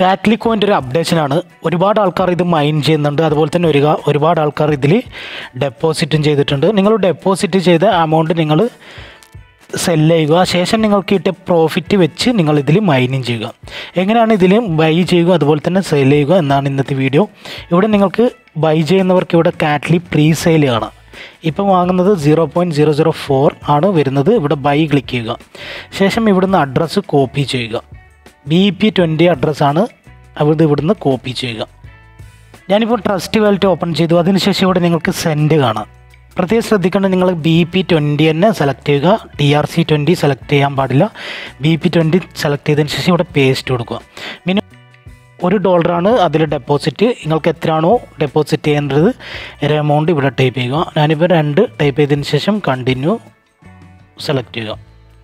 കാറ്റ്ലിക്കോൻ്റെ ഒരു അപ്ഡേഷനാണ് ഒരുപാട് ആൾക്കാർ ഇത് മൈൻ ചെയ്യുന്നുണ്ട് അതുപോലെ തന്നെ ഒരു ഒരുപാട് ആൾക്കാർ ഇതിൽ ഡെപ്പോസിറ്റും ചെയ്തിട്ടുണ്ട് നിങ്ങൾ ഡെപ്പോസിറ്റ് ചെയ്ത എമൗണ്ട് നിങ്ങൾ സെല് ചെയ്യുക ശേഷം നിങ്ങൾക്ക് കിട്ടിയ പ്രോഫിറ്റ് വെച്ച് നിങ്ങൾ ഇതിൽ മൈനിങ് ചെയ്യുക എങ്ങനെയാണ് ഇതിൽ ബൈ ചെയ്യുക അതുപോലെ തന്നെ സെൽ ചെയ്യുക എന്നാണ് ഇന്നത്തെ വീഡിയോ ഇവിടെ നിങ്ങൾക്ക് ബൈ ചെയ്യുന്നവർക്ക് ഇവിടെ കാറ്റ്ലി പ്രീ സെയിൽ കാണാം ഇപ്പം വാങ്ങുന്നത് zero point zero zero four ആണ് വരുന്നത് ഇവിടെ ബൈ ക്ലിക്ക് ചെയ്യുക ശേഷം ഇവിടുന്ന് അഡ്രസ്സ് കോപ്പി ചെയ്യുക ബി പി ട്വൻറ്റി അഡ്രസ്സാണ് അവിടെ ഇവിടുന്ന് കോപ്പി ചെയ്യുക ഞാനിപ്പോൾ ട്രസ്റ്റ് വാലറ്റ് ഓപ്പൺ ചെയ്തു അതിനുശേഷം ഇവിടെ നിങ്ങൾക്ക് സെൻഡ് കാണാം പ്രത്യേകം ശ്രദ്ധിക്കേണ്ടത് നിങ്ങൾ ബി പി ട്വൻറ്റി തന്നെ സെലക്ട് ചെയ്യുക T R C twenty select ചെയ്യാൻ പാടില്ല ബി പി ട്വൻറ്റി സെലക്ട് ചെയ്തതിന് ശേഷം ഇവിടെ പേസ്റ്റ് കൊടുക്കുക മിനിമം ഒരു ഡോളറാണ് അതിൽ ഡെപ്പോസിറ്റ് നിങ്ങൾക്ക് എത്രയാണോ ഡെപ്പോസിറ്റ് ചെയ്യേണ്ടത് ഒരു എമൗണ്ട് ഇവിടെ ടൈപ്പ് ചെയ്യുക ഞാനിപ്പോൾ രണ്ട് ടൈപ്പ് ചെയ്തതിന് ശേഷം കണ്ടിന്യൂ സെലക്ട് ചെയ്യുക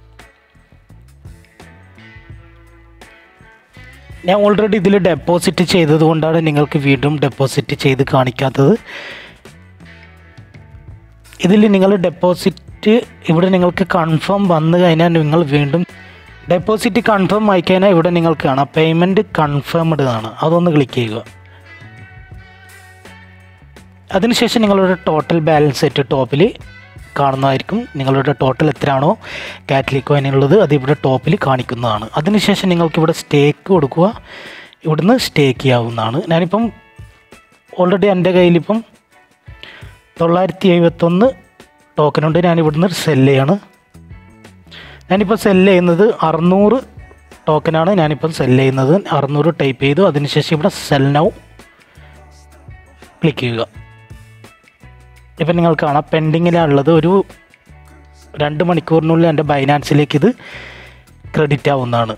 ഞാൻ ഓൾറെഡി ഇതിൽ ഡെപ്പോസിറ്റ് ചെയ്തത് കൊണ്ടാണ് നിങ്ങൾക്ക് വീണ്ടും ഡെപ്പോസിറ്റ് ചെയ്ത് കാണിക്കാത്തത് ഇതിൽ നിങ്ങൾ ഡെപ്പോസിറ്റ് ഇവിടെ നിങ്ങൾക്ക് കൺഫേം വന്നു കഴിഞ്ഞാൽ നിങ്ങൾ വീണ്ടും ഡെപ്പോസിറ്റ് കൺഫേം ആയി കഴിഞ്ഞാൽ ഇവിടെ നിങ്ങൾക്ക് കാണാം പേയ്മെൻറ്റ് കൺഫേംഡ് ആണ് അതൊന്ന് ക്ലിക്ക് ചെയ്യുക അതിനുശേഷം നിങ്ങളുടെ ടോട്ടൽ ബാലൻസ് സെറ്റ് ടോപ്പിൽ കാണുന്നതായിരിക്കും നിങ്ങളുടെ ടോട്ടൽ എത്രയാണോ കാറ്റലിക് കോയിനുള്ളത് അത് ഇവിടെ ടോപ്പിൽ കാണിക്കുന്നതാണ് അതിനുശേഷം നിങ്ങൾക്ക് ഇവിടെ സ്റ്റേക്ക് കൊടുക്കുക ഇവിടുന്ന് സ്റ്റേക്ക് ചെയ്യാവുന്നതാണ് ഞാനിപ്പം ഓൾറെഡി എൻ്റെ കയ്യിലിപ്പം തൊള്ളായിരത്തി എഴുപത്തൊന്ന് ടോക്കനുണ്ട് ഞാൻ ഇവിടുന്ന് സെല്ല് ചെയ്യാണ് ഞാനിപ്പോൾ സെല്ല് ചെയ്യുന്നത് അറുന്നൂറ് ടോക്കനാണ് ഞാനിപ്പം സെല്ല് ചെയ്യുന്നത് അറുന്നൂറ് ടൈപ്പ് ചെയ്തു അതിനുശേഷം ഇവിടെ സെൽ നൗ ക്ലിക്ക് ചെയ്യുക ഇപ്പം നിങ്ങൾ കാണാം പെൻഡിങ്ങിലുള്ളത് ഒരു രണ്ട് മണിക്കൂറിനുള്ളിൽ എൻ്റെ ബൈനാൻസിലേക്ക് ഇത് ക്രെഡിറ്റ് ആവുന്നതാണ്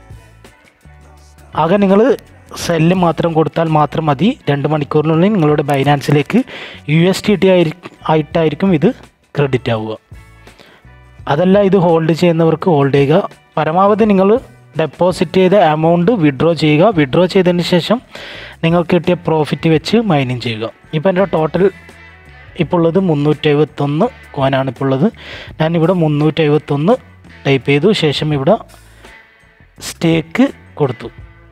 ആകെ നിങ്ങൾ സെല്ല് മാത്രം കൊടുത്താൽ മാത്രം മതി രണ്ട് മണിക്കൂറിനുള്ളിൽ നിങ്ങളുടെ ബൈനാൻസിലേക്ക് യു എസ് ടി ടി ആയിട്ടായിരിക്കും ഇത് ക്രെഡിറ്റ് ആവുക അതല്ല ഇത് ഹോൾഡ് ചെയ്യുന്നവർക്ക് ഹോൾഡ് ചെയ്യുക പരമാവധി നിങ്ങൾ ഡെപ്പോസിറ്റ് ചെയ്ത എമൗണ്ട് വിഡ്രോ ചെയ്യുക വിഡ്രോ ചെയ്തതിന് ശേഷം നിങ്ങൾക്ക് കിട്ടിയ പ്രോഫിറ്റ് വെച്ച് മൈനിങ് ചെയ്യുക ഇപ്പോൾ എൻ്റെ ടോട്ടൽ ഇപ്പോൾ ഉള്ളത് മുന്നൂറ്റി എഴുപത്തൊന്ന് കോയിനാണ് ഇപ്പോൾ ഉള്ളത് ഞാനിവിടെ മുന്നൂറ്റി എഴുപത്തൊന്ന് ടൈപ്പ് ചെയ്തു ശേഷം ഇവിടെ സ്റ്റേക്ക് കൊടുത്തു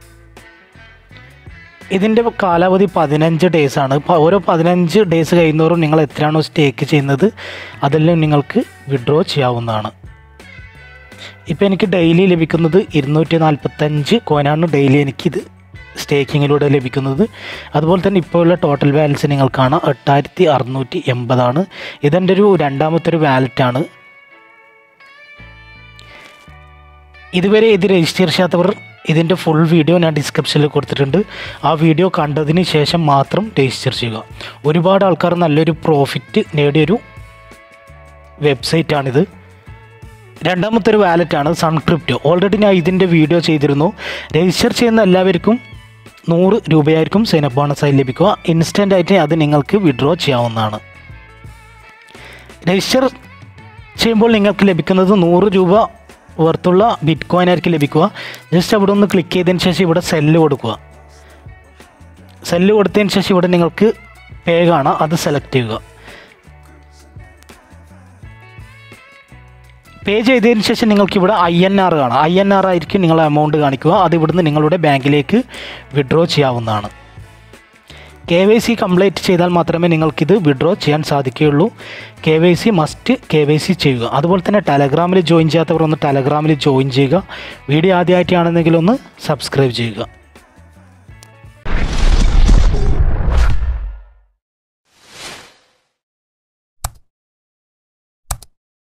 ഇതിൻ്റെ കാലാവധി പതിനഞ്ച് ഡേയ്സ് ആണ് പ- ഓരോ പതിനഞ്ച് ഡേയ്സ് കഴിയുന്നവരും നിങ്ങൾ എത്രയാണോ സ്റ്റേക്ക് ചെയ്യുന്നത് അതെല്ലാം നിങ്ങൾക്ക് വിഡ്രോ ചെയ്യാവുന്നതാണ് ഇപ്പോൾ എനിക്ക് ഡെയിലി ലഭിക്കുന്നത് ഇരുന്നൂറ്റി നാൽപ്പത്തഞ്ച് കോയിനാണ് ഡെയിലി എനിക്കിത് സ്റ്റേക്കിങ്ങിലൂടെ ലഭിക്കുന്നത് അതുപോലെ തന്നെ ഇപ്പോഴുള്ള ടോട്ടൽ ബാലൻസ് നിങ്ങൾ കാണാം എട്ടായിരത്തി അറുന്നൂറ്റി എൺപതാണ് ഇതെൻ്റെ ഒരു രണ്ടാമത്തെ ഒരു വാലറ്റാണ് ഇതുവരെ ഇത് രജിസ്റ്റർ ചെയ്യാത്തവർ ഇതിൻ്റെ ഫുൾ വീഡിയോ ഞാൻ ഡിസ്ക്രിപ്ഷനിൽ കൊടുത്തിട്ടുണ്ട് ആ വീഡിയോ കണ്ടതിന് ശേഷം മാത്രം രജിസ്റ്റർ ചെയ്യുക ഒരുപാട് ആൾക്കാർ നല്ലൊരു പ്രോഫിറ്റ് നേടിയൊരു വെബ്സൈറ്റാണിത് രണ്ടാമത്തെ ഒരു വാലറ്റാണ് സൺക്രിപ്റ്റോ ഓൾറെഡി ഞാൻ ഇതിൻ്റെ വീഡിയോ ചെയ്തിരുന്നു രജിസ്റ്റർ ചെയ്യുന്ന എല്ലാവർക്കും നൂറ് രൂപയായിരിക്കും സൈനപ്പ് ബോണസായി ലഭിക്കുക ഇൻസ്റ്റൻ്റ് ആയിട്ട് അത് നിങ്ങൾക്ക് വിഡ്രോ ചെയ്യാവുന്നതാണ് രജിസ്റ്റർ ചെയ്യുമ്പോൾ നിങ്ങൾക്ക് ലഭിക്കുന്നത് നൂറ് രൂപ വർത്തുള്ള ബിറ്റ് കോയിൻ ആയിരിക്കും ലഭിക്കുക ജസ്റ്റ് അവിടെ ഒന്ന് ക്ലിക്ക് ചെയ്തതിന് ശേഷം ഇവിടെ സെല്ല് കൊടുക്കുക സെല്ല് കൊടുത്തതിന് ശേഷം ഇവിടെ നിങ്ങൾക്ക് പേ കാണാം അത് സെലക്ട് ചെയ്യുക പേ ചെയ്തതിന് ശേഷം നിങ്ങൾക്ക് ഇവിടെ ഐ എൻ ആർ കാണാം ഐ എൻ ആർ ആയിരിക്കും നിങ്ങൾ എമൗണ്ട് കാണിക്കുക അത് ഇവിടുന്ന് നിങ്ങളുടെ ബാങ്കിലേക്ക് വിഡ്രോ ചെയ്യാവുന്നതാണ് കെ വൈ സി കംപ്ലീറ്റ് ചെയ്താൽ മാത്രമേ നിങ്ങൾക്കിത് വിഡ്രോ ചെയ്യാൻ സാധിക്കുകയുള്ളൂ K Y C must K Y C ചെയ്യുക അതുപോലെ തന്നെ ടെലഗ്രാമിൽ ജോയിൻ ചെയ്യാത്തവർ ഒന്ന് ടെലഗ്രാമിൽ ജോയിൻ ചെയ്യുക വീഡിയോ ആദ്യമായിട്ടാണെന്നെങ്കിൽ ഒന്ന് സബ്സ്ക്രൈബ് ചെയ്യുക